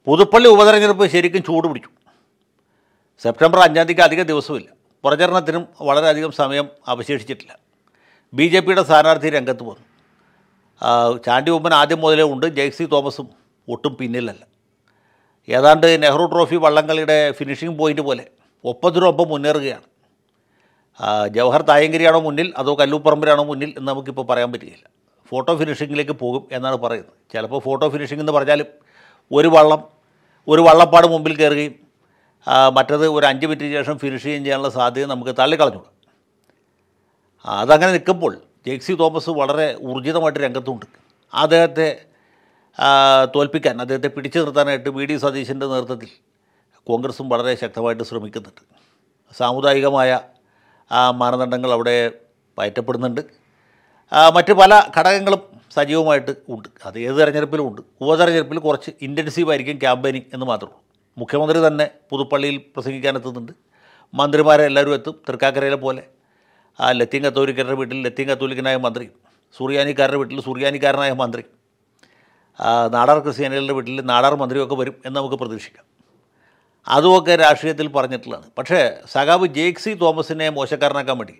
പുതുപ്പള്ളി ഉപതെരഞ്ഞെടുപ്പ് ശരിക്കും ചൂട് പിടിച്ചു സെപ്റ്റംബർ അഞ്ചാം തീയതിക്ക് അധിക ദിവസമില്ല പ്രചരണത്തിനും വളരെയധികം സമയം അവശേഷിച്ചിട്ടില്ല ബി ജെ പിയുടെ സ്ഥാനാർത്ഥി രംഗത്ത് വന്നു ആ, ചാണ്ടി ഉമ്മൻ ആദ്യം മുതലേ ഉണ്ട് ജെയ്സി തോമസും ഒട്ടും പിന്നിലല്ല ഏതാണ്ട് നെഹ്റു ട്രോഫി വള്ളംകളിയുടെ ഫിനിഷിംഗ് പോയിന്റ് പോലെ ഒപ്പത്തിനൊപ്പം മുന്നേറുകയാണ് ആ, ജവഹർ തായങ്കരിയാണോ മുന്നിൽ അതോ കല്ലൂപ്പറമ്പിലാണോ മുന്നിൽ എന്ന് നമുക്കിപ്പോൾ പറയാൻ പറ്റുകയില്ല ഫോട്ടോ ഫിനിഷിങ്ങിലേക്ക് പോകും എന്നാണ് പറയുന്നത് ചിലപ്പോൾ ഫോട്ടോ ഫിനിഷിംഗ് എന്ന് പറഞ്ഞാലും ഒരു വള്ളം ഒരു വള്ളപ്പാട് മുമ്പിൽ കയറുകയും ആ, മറ്റത് ഒരു അഞ്ച് മിനിറ്റിന് ശേഷം ഫിനിഷ് ചെയ്യുകയും ചെയ്യാനുള്ള സാധ്യത നമുക്ക് തള്ളിക്കളഞ്ഞു അതങ്ങനെ നിൽക്കുമ്പോൾ ജെക്സി തോമസ് വളരെ ഊർജിതമായിട്ട് രംഗത്തുണ്ട് അദ്ദേഹത്തെ ആ, തോൽപ്പിക്കാൻ അദ്ദേഹത്തെ പിടിച്ചു നിർത്താനായിട്ട് വി ഡി സതീശൻ്റെ നേതൃത്വത്തിൽ കോൺഗ്രസും വളരെ ശക്തമായിട്ട് ശ്രമിക്കുന്നുണ്ട് സാമുദായികമായ ആ, മാനദണ്ഡങ്ങൾ അവിടെ പയറ്റപ്പെടുന്നുണ്ട് ആ, മറ്റ് പല ഘടകങ്ങളും സജീവമായിട്ട് ഉണ്ട് അത് ഏത് തെരഞ്ഞെടുപ്പിലും ഉണ്ട് ഉപതെരഞ്ഞെടുപ്പിൽ കുറച്ച് ഇൻറ്റൻസീവ് ആയിരിക്കും ക്യാമ്പയിനിങ് എന്ന് മാത്രമേ ഉള്ളൂ മുഖ്യമന്ത്രി തന്നെ പുതുപ്പള്ളിയിൽ പ്രസംഗിക്കാൻ എത്തുന്നുണ്ട് മന്ത്രിമാരെ എല്ലാവരും എത്തും തൃക്കാക്കരയിലെ പോലെ ആ ലത്തീൻ കത്തോലിക്കരുടെ വീട്ടിൽ ലത്തീൻ കത്തോലിക്കനായ മന്ത്രി സുറിയാനിക്കാരുടെ വീട്ടിൽ സുറിയാനിക്കാരനായ മന്ത്രി ആ, നാടാർ ക്രിസ്ത്യാനികളുടെ വീട്ടിൽ നാടാർ മന്ത്രിയൊക്കെ വരും എന്ന് നമുക്ക് പ്രതീക്ഷിക്കാം അതുമൊക്കെ രാഷ്ട്രീയത്തിൽ പറഞ്ഞിട്ടുള്ളതാണ് പക്ഷേ സഖാവ് ജേക്സി തോമസിനെ മോശക്കാരനാക്കാൻ വേണ്ടി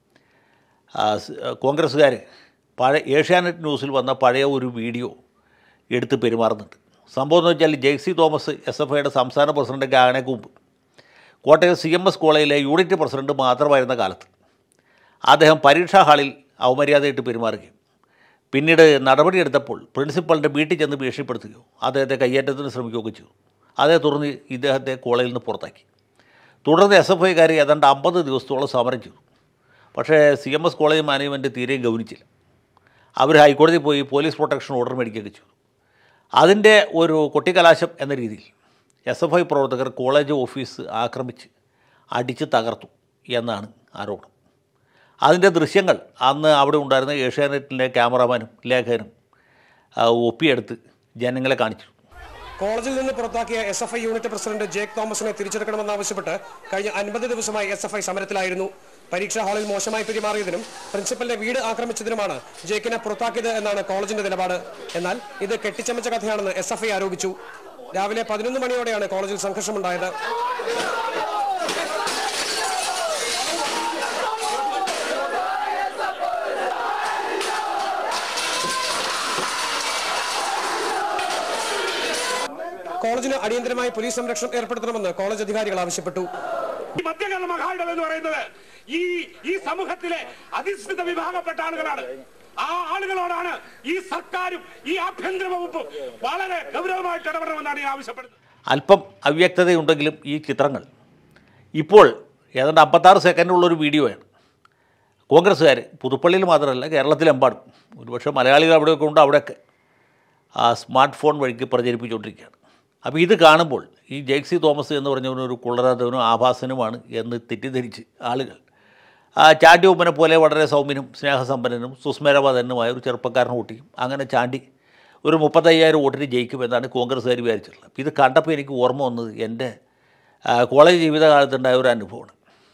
കോൺഗ്രസ്സുകാർ പഴയ ഏഷ്യാനെറ്റ് ന്യൂസിൽ വന്ന പഴയ ഒരു വീഡിയോ എടുത്ത് പെരുമാറുന്നുണ്ട് സംഭവം എന്ന് വെച്ചാൽ ജെയ്സി തോമസ് എസ് എഫ് ഐയുടെ സംസ്ഥാന പ്രസിഡൻ്റൊക്കെ ആകണേക്ക് മുമ്പ് കോട്ടയം സി എം എസ് കോളേജിലെ യൂണിറ്റ് പ്രസിഡന്റ് മാത്രമായിരുന്ന കാലത്ത് അദ്ദേഹം പരീക്ഷാ ഹാളിൽ അവമര്യാദയായിട്ട് പെരുമാറുകയും പിന്നീട് നടപടിയെടുത്തപ്പോൾ പ്രിൻസിപ്പളിൻ്റെ വീട്ടിൽ ചെന്ന് ഭീഷണിപ്പെടുത്തുകയോ അദ്ദേഹത്തെ കയ്യേറ്റത്തിന് ശ്രമിക്കുകയൊക്കെ ചെയ്തു അതേ തുടർന്ന് ഇദ്ദേഹത്തെ കോളേജിൽ നിന്ന് പുറത്താക്കി തുടർന്ന് എസ് എഫ് ഐക്കാർ ഏതാണ്ട് അമ്പത് ദിവസത്തോളം സമരം ചെയ്തു പക്ഷേ C M S college management തീരെയും ഗൗനിച്ചില്ല അവർ ഹൈക്കോടതിയിൽ പോയി പോലീസ് പ്രൊട്ടക്ഷൻ ഓർഡർ മേടിക്കുകയൊക്കെ ചെയ്തു അതിൻ്റെ ഒരു കൊട്ടിക്കലാശം എന്ന രീതിയിൽ എസ് എഫ് ഐ പ്രവർത്തകർ കോളേജ് ഓഫീസ് ആക്രമിച്ച് അടിച്ച് തകർത്തു എന്നാണ് ആരോപണം അതിൻ്റെ ദൃശ്യങ്ങൾ അന്ന് അവിടെ ഉണ്ടായിരുന്ന ഏഷ്യാനെറ്റിലെ ക്യാമറാമാനും ലേഖകനും ആ, ഒപ്പിയെടുത്ത് ജനങ്ങളെ കാണിച്ചു കോളേജിൽ നിന്ന് പുറത്താക്കിയ S F I unit president Jake തോമസിനെ തിരിച്ചെടുക്കണമെന്നാവശ്യപ്പെട്ട് കഴിഞ്ഞ അൻപത് ദിവസമായി എസ് എഫ് ഐ സമരത്തിലായിരുന്നു പരീക്ഷാ ഹാളിൽ മോശമായി പെരുമാറിയതിനും പ്രിൻസിപ്പലിന്റെ വീട് ആക്രമിച്ചതിനുമാണ് ജേക്കിനെ പുറത്താക്കിയത് എന്നാണ് കോളേജിന്റെ നിലപാട് എന്നാൽ ഇത് കെട്ടിച്ചമച്ച കഥയാണെന്ന് എസ് എഫ് ഐ ആരോപിച്ചു രാവിലെ പതിനൊന്ന് മണിയോടെയാണ് കോളേജിൽ സംഘർഷമുണ്ടായത് കോളേജിന് അടിയന്തരമായി പോലീസ് സംരക്ഷണം ഏർപ്പെടുത്തണമെന്ന് കോളേജ് അധികാരികൾ ആവശ്യപ്പെട്ടു ഈ മധ്യകേരള മഹായിടം എന്ന് പറയുന്നത് ഈ ഈ സമൂഹത്തിലെ അധിഷ്ഠിത വിഭാഗപ്പെട്ട ആളുകളാണ് ആ ആളുകളോടാണ് ഈ സർക്കാരും ഈ ആഭ്യന്തര വകുപ്പും വളരെ ഗൗരവമായിട്ട് ഇടപെടണമെന്നാണ് ഞാൻ ആവശ്യപ്പെടുന്നത് അല്പം അവ്യക്തതയുണ്ടെങ്കിലും ഈ ചിത്രങ്ങൾ ഇപ്പോൾ ഏതാണ്ട് അമ്പത്താറ് സെക്കൻഡുള്ളൊരു വീഡിയോയാണ് കോൺഗ്രസ്സുകാർ പുതുപ്പള്ളിയിൽ മാത്രമല്ല കേരളത്തിലെമ്പാടും ഒരുപക്ഷെ മലയാളികൾ അവിടെയൊക്കെ ഉണ്ട് അവിടെയൊക്കെ ആ സ്മാർട്ട് ഫോൺ വഴിക്ക് പ്രചരിപ്പിച്ചുകൊണ്ടിരിക്കുകയാണ് അപ്പോൾ ഇത് കാണുമ്പോൾ ഈ ജെയ്സി തോമസ് എന്ന് പറഞ്ഞവനും ഒരു കുളരാത്തവനും ആഭാസനുമാണ് എന്ന് തെറ്റിദ്ധരിച്ച് ആളുകൾ ആ ചാണ്ടി ഉമ്മനെ പോലെ വളരെ സൗമ്യനും സ്നേഹസമ്പന്നനും സുസ്മരവാദനുമായ ഒരു ചെറുപ്പക്കാരനെ കൂട്ടിയും അങ്ങനെ ചാണ്ടി ഒരു മുപ്പത്തയ്യായിരം വോട്ടിന് ജയിക്കുമെന്നാണ് കോൺഗ്രസ്സുകാർ വിചാരിച്ചിട്ടുള്ളത് അപ്പോൾ ഇത് കണ്ടപ്പോൾ എനിക്ക് ഓർമ്മ വന്നത് എൻ്റെ ആ, കോളേജ് ജീവിതകാലത്തുണ്ടായ ഒരു അനുഭവമാണ്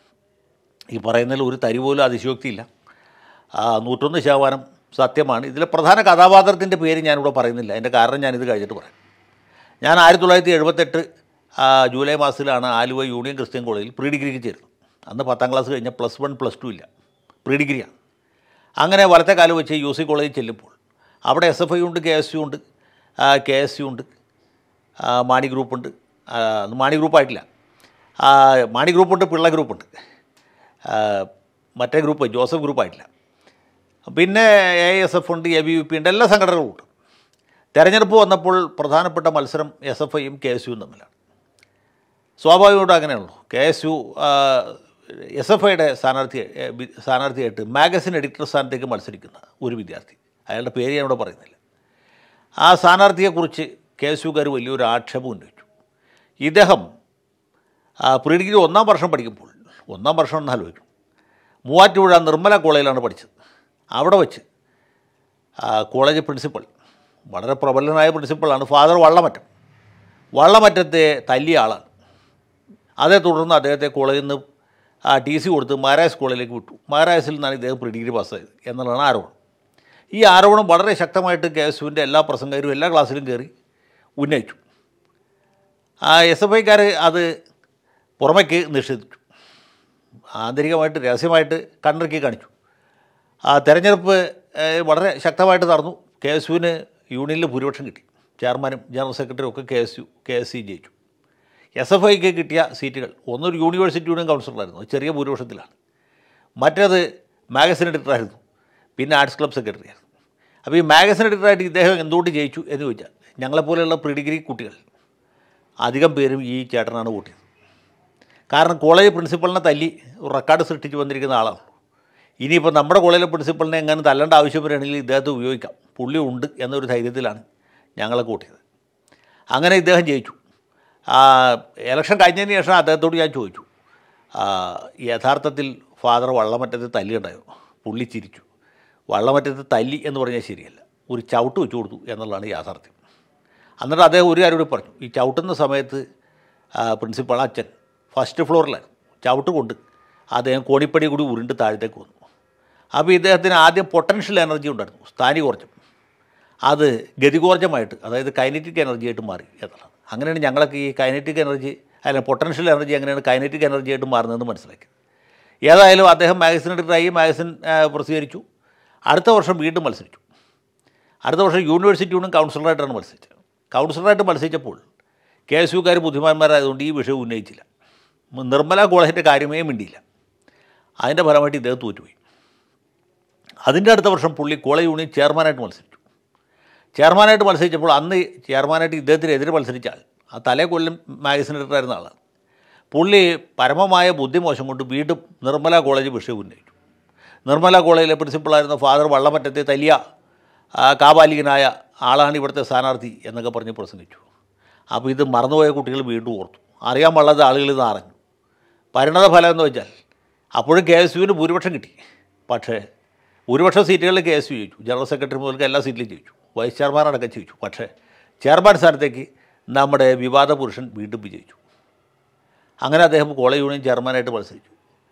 ഈ പറയുന്നതിൽ ഒരു തരി പോലും അതിശയോക്തിയില്ല ആ, നൂറ്റൊന്ന് ശതമാനം സത്യമാണ് ഇതിലെ പ്രധാന കഥാപാത്രത്തിൻ്റെ പേര് ഞാനിവിടെ പറയുന്നില്ല അതിൻ്റെ കാരണം ഞാനിത് കഴിഞ്ഞിട്ട് പറയാം ഞാൻ ആയിരത്തി തൊള്ളായിരത്തി എഴുപത്തെട്ട് ആ, ജൂലൈ മാസത്തിലാണ് ആലുവ യൂണിയൻ ക്രിസ്ത്യൻ കോളേജിൽ പ്രീ ഡിഗ്രിക്ക് ചേരുന്നത് അന്ന് പത്താം ക്ലാസ് കഴിഞ്ഞാൽ പ്ലസ് വൺ പ്ലസ് ടു ഇല്ല പ്രീ ഡിഗ്രിയാണ് അങ്ങനെ വലത്തെ കാലം വെച്ച് യു സി കോളേജിൽ ചെല്ലുമ്പോൾ അവിടെ എസ് എഫ് ഐ ഉണ്ട് കെ എസ് യു ഉണ്ട് കെ എസ് യു ഉണ്ട് ആ, മാണി ഗ്രൂപ്പുണ്ട് ആ, അത് മാണി ഗ്രൂപ്പായിട്ടില്ല ആ, മാണി ഗ്രൂപ്പുണ്ട് പിള്ള ഗ്രൂപ്പുണ്ട് ആ, മറ്റേ ഗ്രൂപ്പ് ജോസഫ് ഗ്രൂപ്പായിട്ടില്ല പിന്നെ എ എസ് എഫ് ഉണ്ട് എ ബി വി പി ഉണ്ട് എല്ലാ സംഘടനകളും ഉണ്ട് തെരഞ്ഞെടുപ്പ് വന്നപ്പോൾ പ്രധാനപ്പെട്ട മത്സരം എസ് എഫ് ഐയും കെ എസ് യുവും തമ്മിലാണ് സ്വാഭാവികമായിട്ടും അങ്ങനെയുള്ളൂ K S U S F ഐയുടെ സ്ഥാനാർത്ഥി ഏ, ബി- സ്ഥാനാർത്ഥിയായിട്ട് മാഗസിൻ എഡിറ്റർ സ്ഥാനത്തേക്ക് മത്സരിക്കുന്ന ഒരു വിദ്യാർത്ഥി അയാളുടെ പേര് ഞാൻ ഇവിടെ പറയുന്നില്ല ആ സ്ഥാനാർത്ഥിയെക്കുറിച്ച് കെ എസ് യുക്കാർ വലിയൊരു ആക്ഷേപം ഉന്നയിച്ചു ഇദ്ദേഹം ആ, പ്രീ ഡിഗ്രി ഒന്നാം വർഷം പഠിക്കുമ്പോൾ ഒന്നാം വർഷം എന്ന് ആലോചിക്കും മൂവാറ്റുപുഴ നിർമ്മല കോളേജിലാണ് പഠിച്ചത് അവിടെ വെച്ച് ആ, കോളേജ് പ്രിൻസിപ്പൽ വളരെ പ്രബലനായ പ്രിൻസിപ്പളാണ് ഫാദർ വള്ളമറ്റം വള്ളമറ്റത്തെ തല്ലിയ ആളാണ് അതേ തുടർന്ന് അദ്ദേഹത്തെ കോളേജിൽ നിന്ന് ടി സി കൊടുത്ത് മഹാരാജ് കോളേജിലേക്ക് വിട്ടു മഹാരാജസിൽ നിന്നാണ് ഇദ്ദേഹം പ്രീ ഡിഗ്രി പാസ്സായത് എന്നുള്ളതാണ് ആരോപണം ഈ ആരോപണം വളരെ ശക്തമായിട്ട് കെ എസ് യുവിൻ്റെ എല്ലാ പ്രസംഗരും എല്ലാ ക്ലാസ്സിലും കയറി ഉന്നയിച്ചു എസ് എഫ് ഐക്കാർ അത് പുറമേക്ക് നിഷേധിച്ചു ആന്തരികമായിട്ട് രഹസ്യമായിട്ട് കണ്ണിറുക്കി കാണിച്ചു ആ തെരഞ്ഞെടുപ്പ് ഏഹ്, വളരെ ശക്തമായിട്ട് നടന്നു കെ എസ് യുവിന് യൂണിയനിൽ ഭൂരിപക്ഷം കിട്ടി ചെയർമാനും ജനറൽ സെക്രട്ടറിയും ഒക്കെ K S U K S C ജയിച്ചു എസ് എഫ് ഐക്ക് കിട്ടിയ സീറ്റുകൾ ഒന്നൊരു യൂണിവേഴ്സിറ്റി യൂണിയൻ കൗൺസിലറായിരുന്നു അത് ചെറിയ ഭൂരിപക്ഷത്തിലാണ് മറ്റേത് മാഗസിൻ എഡിറ്ററായിരുന്നു പിന്നെ ആർട്സ് ക്ലബ് സെക്രട്ടറി ആയിരുന്നു അപ്പോൾ ഈ മാഗസിൻ എഡിറ്ററായിട്ട് ഇദ്ദേഹം എന്തുകൊണ്ട് ജയിച്ചു എന്ന് ചോദിച്ചാൽ ഞങ്ങളെപ്പോലെയുള്ള പ്രീ ഡിഗ്രി കുട്ടികൾ അധികം പേരും ഈ ചേട്ടനാണ് വോട്ട് ചെയ്തത് കാരണം കോളേജ് പ്രിൻസിപ്പളിനെ തല്ലി റെക്കോർഡ് സൃഷ്ടിച്ച് വന്നിരിക്കുന്ന ആളാണ് ഇനിയിപ്പോൾ നമ്മുടെ കോളേജിലെ പ്രിൻസിപ്പളിനെ എങ്ങനെ തല്ലേണ്ട ആവശ്യം വരികയാണെങ്കിൽ ഇദ്ദേഹത്തെ ഉപയോഗിക്കാം പുള്ളി ഉണ്ട് എന്നൊരു ധൈര്യത്തിലാണ് ഞങ്ങളെ കൂട്ടിയത് അങ്ങനെ ഇദ്ദേഹം ജയിച്ചു ആ, ഇലക്ഷൻ കഴിഞ്ഞതിന് ശേഷം അദ്ദേഹത്തോട് ഞാൻ ചോദിച്ചു ആ, യഥാർത്ഥത്തിൽ ഫാദർ വള്ളമറ്റത്ത് തല്ലിയുണ്ടായോ പുള്ളി ചിരിച്ചു വള്ളമറ്റത്ത് തല്ലി എന്ന് പറഞ്ഞാൽ ശരിയല്ല ഒരു ചവിട്ട് വെച്ച് കൊടുത്തു എന്നുള്ളതാണ് യാഥാർത്ഥ്യം എന്നിട്ട് അദ്ദേഹം ഒരു കാര്യം കൂടി പറഞ്ഞു ഈ ചവിട്ടുന്ന സമയത്ത് ആ, പ്രിൻസിപ്പൾ അച്ഛൻ ഫസ്റ്റ് ഫ്ലോറിലായിരുന്നു ചവിട്ട് കൊണ്ട് അദ്ദേഹം കോണിപ്പടി കൂടി ഉരുണ്ട് താഴത്തേക്ക് വന്നു അപ്പോൾ ഇദ്ദേഹത്തിന് ആദ്യം പൊട്ടൻഷ്യൽ എനർജി ഉണ്ടായിരുന്നു സ്ഥാനി കുറച്ചും അത് ഗതികോർജ്ജമായിട്ട് അതായത് കൈനറ്റിക് എനർജി ആയിട്ട് മാറി എന്നതാണ് അങ്ങനെയാണ് ഞങ്ങളൊക്കെ ഈ കൈനറ്റിക് എനർജി അല്ല പൊട്ടൻഷ്യൽ എനർജി എങ്ങനെയാണ് കൈനറ്റിക് എനർജി ആയിട്ട് മാറുന്നതെന്ന് മനസ്സിലാക്കി ഏതായാലും അദ്ദേഹം മാഗസിൻ എഡിറ്ററായി മാഗസിൻ ആ, പ്രസിദ്ധീകരിച്ചു അടുത്ത വർഷം വീണ്ടും മത്സരിച്ചു അടുത്ത വർഷം യൂണിവേഴ്സിറ്റി യൂണിയൻ കൗൺസിലറായിട്ടാണ് മത്സരിച്ചത് കൗൺസിലറായിട്ട് മത്സരിച്ചപ്പോൾ കെ എസ് യുക്കാർ ബുദ്ധിമാന്മാരായതുകൊണ്ട് ഈ വിഷയം ഉന്നയിച്ചില്ല നിർമ്മല കോളേജിൻ്റെ കാര്യമേ മിണ്ടിയില്ല അതിൻ്റെ ഫലമായിട്ട് ഇദ്ദേഹം തോറ്റുപോയി അതിൻ്റെ അടുത്ത വർഷം പുള്ളി കോളേജ് യൂണിയൻ ചെയർമാനായിട്ട് മത്സരിച്ചു ചെയർമാനായിട്ട് മത്സരിച്ചപ്പോൾ അന്ന് ചെയർമാനായിട്ട് ഇദ്ദേഹത്തിനെതിരെ മത്സരിച്ച ആൾ ആ തലേ കൊല്ലം മാഗസിൻ എഡിറ്ററായിരുന്ന ആളാണ് പുള്ളി പരമമായ ബുദ്ധിമോശം കൊണ്ട് വീണ്ടും നിർമ്മല കോളേജ് വിഷയം ഉന്നയിച്ചു നിർമ്മല കോളേജിലെ പ്രിൻസിപ്പളായിരുന്ന ഫാദർ വള്ളമറ്റത്തെ തല്ലിയ ആ, കാബാലികനായ ആളാണ് ഇവിടുത്തെ സ്ഥാനാർത്ഥി എന്നൊക്കെ പറഞ്ഞ് പ്രസംഗിച്ചു അപ്പോൾ ഇത് മറന്നുപോയ കുട്ടികൾ വീണ്ടും ഓർത്തു അറിയാൻ പാടാത്ത ആളുകൾ ഇത് അറിഞ്ഞു പരിണത ഫലം എന്ന് വെച്ചാൽ അപ്പോഴും കെ എസ് യുവിന് ഭൂരിപക്ഷം കിട്ടി പക്ഷേ ഭൂരിപക്ഷം സീറ്റുകളിൽ കെ എസ് യു ജയിച്ചു ജനറൽ സെക്രട്ടറി മുതൽക്ക് എല്ലാ സീറ്റിലും ജയിച്ചു വൈസ് ചെയർമാൻ അടക്കം ജയിച്ചു പക്ഷേ ചെയർമാൻ സ്ഥാനത്തേക്ക് നമ്മുടെ വിവാദ പുരുഷൻ വീണ്ടും വിജയിച്ചു അങ്ങനെ അദ്ദേഹം കോളേജ് യൂണിയൻ ചെയർമാനായിട്ട് മത്സരിച്ചു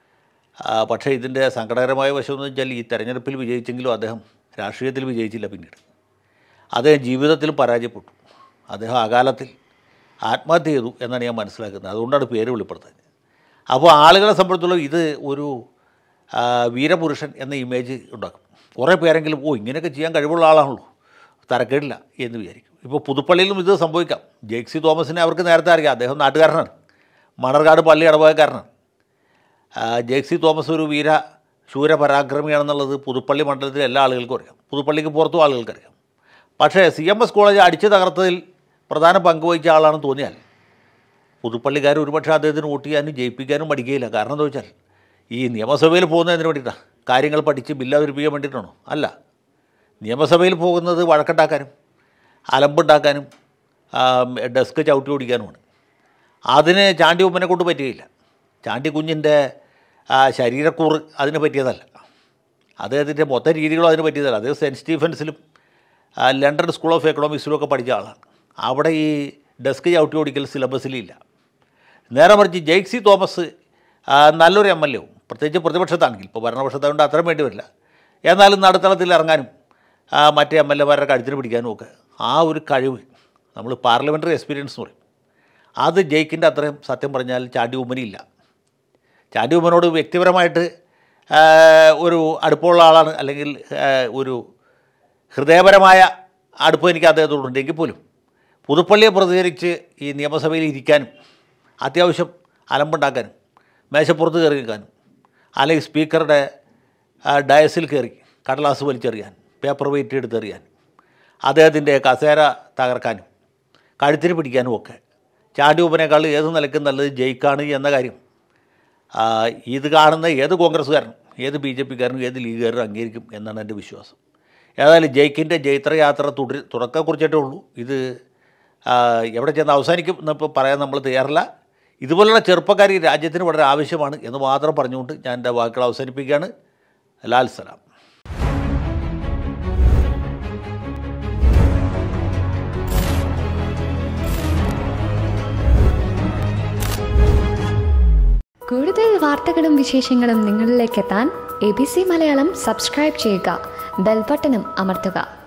ആ, പക്ഷേ ഇതിൻ്റെ സങ്കടകരമായ വശം എന്ന് വെച്ചാൽ ഈ തെരഞ്ഞെടുപ്പിൽ വിജയിച്ചെങ്കിലും അദ്ദേഹം രാഷ്ട്രീയത്തിൽ വിജയിച്ചില്ല പിന്നീട് അദ്ദേഹം ജീവിതത്തിൽ പരാജയപ്പെട്ടു അദ്ദേഹം അകാലത്തിൽ ആത്മഹത്യ ചെയ്തു എന്നാണ് ഞാൻ മനസ്സിലാക്കുന്നത് അതുകൊണ്ടാണ് പേര് വെളിപ്പെടുത്തുന്നത് അപ്പോൾ ആളുകളെ സംബന്ധിച്ചിടത്തോളം ഇത് ഒരു ആ, വീരപുരുഷൻ എന്ന ഇമേജ് ഉണ്ടാക്കും കുറേ പേരെങ്കിലും ഓ ഇങ്ങനെയൊക്കെ ചെയ്യാൻ കഴിവുള്ള ആളാണല്ലോ തരക്കേടില്ല എന്ന് വിചാരിക്കും ഇപ്പോൾ പുതുപ്പള്ളിയിലും ഇത് സംഭവിക്കാം ജെക്സി തോമസിനെ അവർക്ക് നേരത്തെ അറിയാം അദ്ദേഹം നാട്ടുകാരനാണ് മണർകാട് പള്ളി ഇടവകക്കാരനാണ് ആ, ജെക്സി തോമസ് ഒരു വീര ശൂര പരാക്രമിയാണെന്നുള്ളത് പുതുപ്പള്ളി മണ്ഡലത്തിലെ എല്ലാ ആളുകൾക്കും അറിയാം പുതുപ്പള്ളിക്ക് പുറത്തും ആളുകൾക്ക് അറിയാം പക്ഷേ സി എം എസ് കോളേജ് അടിച്ചു തകർത്തതിൽ പ്രധാന പങ്ക് വഹിച്ച ആളാണെന്ന് തോന്നിയാൽ പുതുപ്പള്ളിക്കാർ ഒരുപക്ഷെ അദ്ദേഹത്തിന് വോട്ട് ചെയ്യാനും ജയിപ്പിക്കാനും മടിക്കുകയില്ല കാരണം എന്താ വെച്ചാൽ ഈ നിയമസഭയിൽ പോകുന്നതിന് വേണ്ടിയിട്ടാണ് കാര്യങ്ങൾ പഠിച്ച് ബില്ല് അവതരിപ്പിക്കാൻ വേണ്ടിയിട്ടാണോ അല്ല നിയമസഭയിൽ പോകുന്നത് വഴക്കുണ്ടാക്കാനും അലമ്പുണ്ടാക്കാനും ആ, ഡെസ്ക് ചവിട്ടി ഓടിക്കാനുമാണ് അതിന് ചാണ്ടി ഉമ്മനെ കൊണ്ട് പറ്റുകയില്ല ചാണ്ടി കുഞ്ഞിൻ്റെ ആ, ശരീരക്കൂറ് അതിന് പറ്റിയതല്ല അദ്ദേഹത്തിൻ്റെ മൊത്തം രീതികളും അതിന് പറ്റിയതല്ല അദ്ദേഹം സെൻറ്റ് സ്റ്റീഫൻസിലും ആ, ലണ്ടൻ സ്കൂൾ ഓഫ് എക്കണോമിക്സിലും ഒക്കെ പഠിച്ച ആളാണ് അവിടെ ഈ ഡെസ്ക് ചവിട്ടി ഓടിക്കൽ സിലബസിലില്ല നേരെ മറിച്ച് ജെയ്ക്സി തോമസ് ആ, നല്ലൊരു എം എൽ എവും പ്രത്യേകിച്ച് പ്രതിപക്ഷത്താണെങ്കിൽ ഇപ്പോൾ ഭരണപക്ഷത്തായതുകൊണ്ട് അത്രയും വേണ്ടി വരില്ല എന്നാലും നടുത്തളത്തിൽ ഇറങ്ങാനും ആ, മറ്റേ എം എൽ എമാരുടെ കഴുത്തിന് പിടിക്കാനും ഒക്കെ ആ ഒരു കഴിവ് നമ്മൾ പാർലമെൻ്ററി എക്സ്പീരിയൻസ് എന്ന് പറയും അത് ജയിക്കിൻ്റെ അത്രയും സത്യം പറഞ്ഞാൽ ചാണ്ടി ഉമ്മനില്ല ചാണ്ടി ഉമ്മനോട് വ്യക്തിപരമായിട്ട് ആ, ഒരു അടുപ്പമുള്ള ആളാണ് അല്ലെങ്കിൽ ആ, ഒരു ഹൃദയപരമായ അടുപ്പം എനിക്ക് അദ്ദേഹത്തോടുണ്ട് എങ്കിൽ പോലും പുതുപ്പള്ളിയെ പ്രതികരിച്ച് ഈ നിയമസഭയിൽ ഇരിക്കാനും അത്യാവശ്യം അലമ്പുണ്ടാക്കാനും മേശപ്പുറത്ത് കയറി നിൽക്കാനും അല്ലെങ്കിൽ സ്പീക്കറുടെ ആ, ഡയസിൽ കയറി കടലാസ് വലിച്ചെറിയാൻ പേപ്പർ വെയിറ്റ് എടുത്തെറിയാൻ അദ്ദേഹത്തിൻ്റെ കസേര തകർക്കാനും കഴുത്തിന് പിടിക്കാനും ഒക്കെ ചാണ്ടി ഉപ്പനേക്കാൾ ഏത് നിലയ്ക്കും നല്ലത് ജയിക്കാണ് എന്ന കാര്യം ആ, ഇത് കാണുന്ന ഏത് കോൺഗ്രസ്സുകാരനും ഏത് ബി ജെ പിക്കാരനും ഏത് ലീഗുകാരനും അംഗീകരിക്കും എന്നാണ് എൻ്റെ വിശ്വാസം ഏതായാലും ജയിക്കിൻ്റെ ജൈത്രയാത്ര തുടർ തുടക്കം കുറിച്ചിട്ടേ ഉള്ളൂ ഇത് ആ, എവിടെ ചെന്ന് അവസാനിക്കും എന്നിപ്പോൾ പറയാൻ നമ്മൾ തയ്യാറല്ല ഇതുപോലുള്ള ചെറുപ്പക്കാർ ഈ രാജ്യത്തിന് വളരെ ആവശ്യമാണ് എന്ന് മാത്രം പറഞ്ഞുകൊണ്ട് ഞാൻ എൻ്റെ വാക്കുകൾ അവസാനിപ്പിക്കുകയാണ് ലാൽ സലാം കൂടുതൽ വാർത്തകളും വിശേഷങ്ങളും നിങ്ങളിലേക്ക് എത്താൻ A B C Malayalam subscribe ചെയ്യുക ബെൽബട്ടനും അമർത്തുക